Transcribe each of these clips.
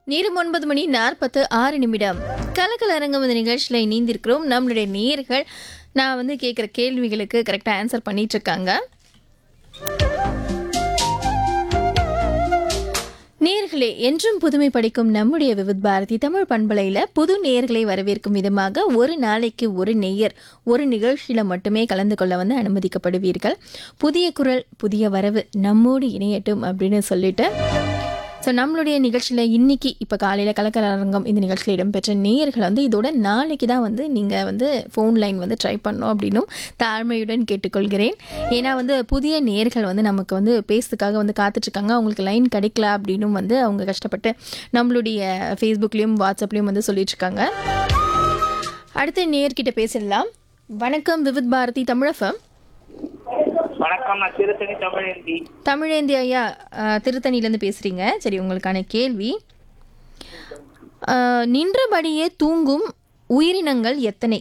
நேரம் ஒன்பது மணி நாற்பத்து ஆறு நிமிடம் கலக்கல் அரங்கம் இந்த நிகழ்ச்சியில் இணைந்திருக்கிறோம் நம்மளுடைய நேர்கள் நான் வந்து கேட்குற கேள்விகளுக்கு கரெக்டாக ஆன்சர் பண்ணிட்டு இருக்காங்க நேர்களே என்றும் புதுமை படிக்கும் நம்முடைய விவித் பாரதி தமிழ் பண்பலையில் புது நேர்களை வரவேற்கும் விதமாக ஒரு நாளைக்கு ஒரு நேயர் ஒரு நிகழ்ச்சியில் மட்டுமே கலந்து கொள்ள வந்து அனுமதிக்கப்படுவீர்கள் புதிய குரல் புதிய வரவு நம்மோடு இணையட்டும் அப்படின்னு சொல்லிட்டு ஸோ நம்மளுடைய நிகழ்ச்சியில் இன்னைக்கு இப்போ காலையில் கலக்கல் அரங்கம் இந்த நிகழ்ச்சியில் இடம்பெற்ற நேயர்கள் வந்து இதோட நாளைக்கு தான் வந்து நீங்கள் வந்து ஃபோன் லைன் வந்து ட்ரை பண்ணணும் அப்படின்னும் தாழ்மையுடன் கேட்டுக்கொள்கிறேன் ஏன்னா வந்து புதிய நேயர்கள் வந்து நமக்கு வந்து பேசுறதுக்காக வந்து காத்துட்ருக்காங்க அவங்களுக்கு லைன் கிடைக்கல அப்படின்னும் வந்து அவங்க கஷ்டப்பட்டு நம்மளுடைய ஃபேஸ்புக்லேயும் வாட்ஸ்அப்லேயும் வந்து சொல்லிட்டு இருக்காங்க அடுத்த நேயர்கிட்ட பேசிடலாம் வணக்கம் விவித் பாரதி தமிழஃபம் வணக்கம் நான் திருத்தணி தமிழேந்தி தமிழேந்தி ஐயா அஹ், திருத்தணிலேருந்து பேசுகிறீங்க சரி உங்களுக்கான கேள்வி அஹ், நின்றபடியே தூங்கும் உயிரினங்கள் எத்தனை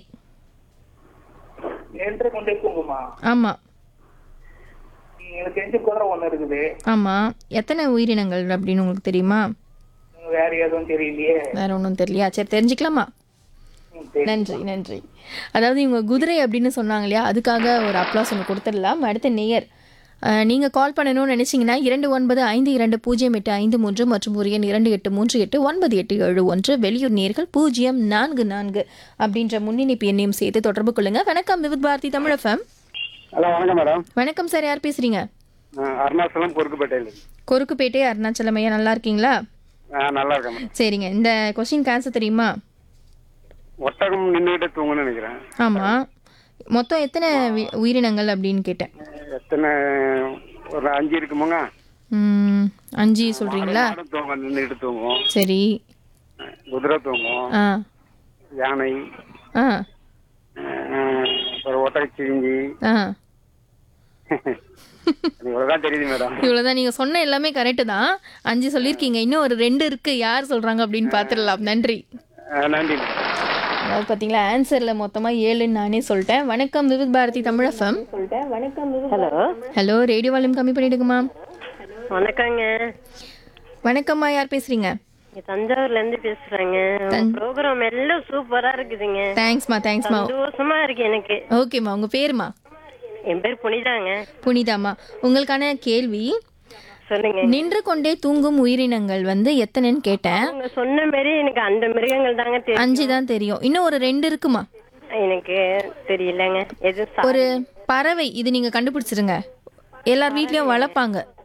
நின்று கொண்டே தூங்குமா ஆமாம் ம், எனக்கு தெரிஞ்ச குதிரை ஒண்ணு இருக்குது ஆமாம் எத்தனை உயிரினங்கள் அப்படின்னு உங்களுக்கு தெரியுமா ம், வேற எதுவும் தெரியலையே வேற ஒன்றும் தெரியலையா சரி தெரிஞ்சுக்கலாமா ம், சரி. நன்றி நன்றி அதாவது இவங்க குதிரை அப்படின்னு சொன்னாங்க இல்லையா அதுக்காக ஒரு அப்ளாஸ் ஒன்று கொடுத்துடலாம் அடுத்த நேயர் அஹ், நீங்க கால் பண்ணணும்னு நினைச்சீங்கன்னா இரண்டு ஒன்பது ஐந்து இரண்டு பூஜ்ஜியம் எட்டு ஐந்து மூன்று மற்றும் ஒரு எண் இரண்டு எட்டு மூன்று எட்டு ஒன்பது எட்டு ஏழு ஒன்று வெளியூர் நேர்கள் பூஜ்ஜியம் நான்கு நான்கு அப்படின்ற முன்னிணைப்பு எண்ணையும் சேர்த்து தொடர்பு கொள்ளுங்க வணக்கம் விவித் பாரதி தமிழ் எஃப்எம் ஹலோ வணக்கம் மேடம் வணக்கம் சார் யார் பேசுறீங்க நான் அருணாச்சலம் பொறுக்குப்பேட்டையில் கொருக்குப்பேட்டை அருணாச்சலம் ஐயா நல்லா இருக்கீங்களா ஆ நல்லா இருக்கேன் மேடம் சரிங்க இந்த கொஸ்டின் ஆன்சர் தெரியுமா ஒட்டகம் நின்றுகிட்டே தூங்கணும்னு நினைக்கிறேன் ஆமா மொத்தம் எத்தனை வி- உயிரினங்கள் அப்படின்னு கேட்டேன் எத்தனை ஒரு அஞ்சு இருக்குமுங்க ம், அஞ்சு சொல்றீங்களா மாடு தூங்கும் நின்றுட்டு தூங்கும் சரி குதிரை தூங்கும் ஆ யானை ஆ அஹ், அப்புறம் ஒட்டகச்சிவிங்கி ஆ இவ்வளோதான் தெரியுது மேடம் இவ்வளோதான் நீங்கள் சொன்ன எல்லாமே கரெக்டு தான் அஞ்சு சொல்லியிருக்கீங்க இன்னும் ஒரு ரெண்டு இருக்கு யார் சொல்கிறாங்க அப்படின்னு பார்த்துடலாம் நன்றி அஹ், நன்றி மேடம் அதாவது பார்த்தீங்களா ஆன்சரில் மொத்தமாக ஏழுன்னு நானே சொல்லிட்டேன் வணக்கம் Vividh Bharati Tamil FM hello hello radio volume கம்மி பண்ணிடுங்கம்மா வணக்கங்க வணக்கம்மா யார் பேசுகிறீங்க இங்க தஞ்சாவூர்ல இருந்து பேசுறேங்க ப்ரோக்ராம் எல்லாம் சூப்பரா இருக்குதுங்க தேங்க்ஸ்மா தேங்க்ஸ்மா சந்தோஷமா இருக்கு எனக்கு ஓகேம்மா உங்கள் பேருமா என் பேர் புனிதாங்க புனிதாம்மா உங்களுக்கான கேள்வி சொல்லுங்க நின்று கொண்டே தூங்கும் உயிரினங்கள் வந்து எத்தனைன்னு கேட்டேன் அவங்க சொன்ன மாதிரி எனக்கு அந்த மிருகங்கள் தாங்க தெரியும் அஞ்சு தான் தெரியும் இன்னும் ஒரு ரெண்டு இருக்குமா எனக்கு தெரியலங்க எது சா- ஒரு பறவை இது நீங்க கண்டுபிடிச்சிருங்க எல்லார் வீட்லயும் வளர்ப்பாங்க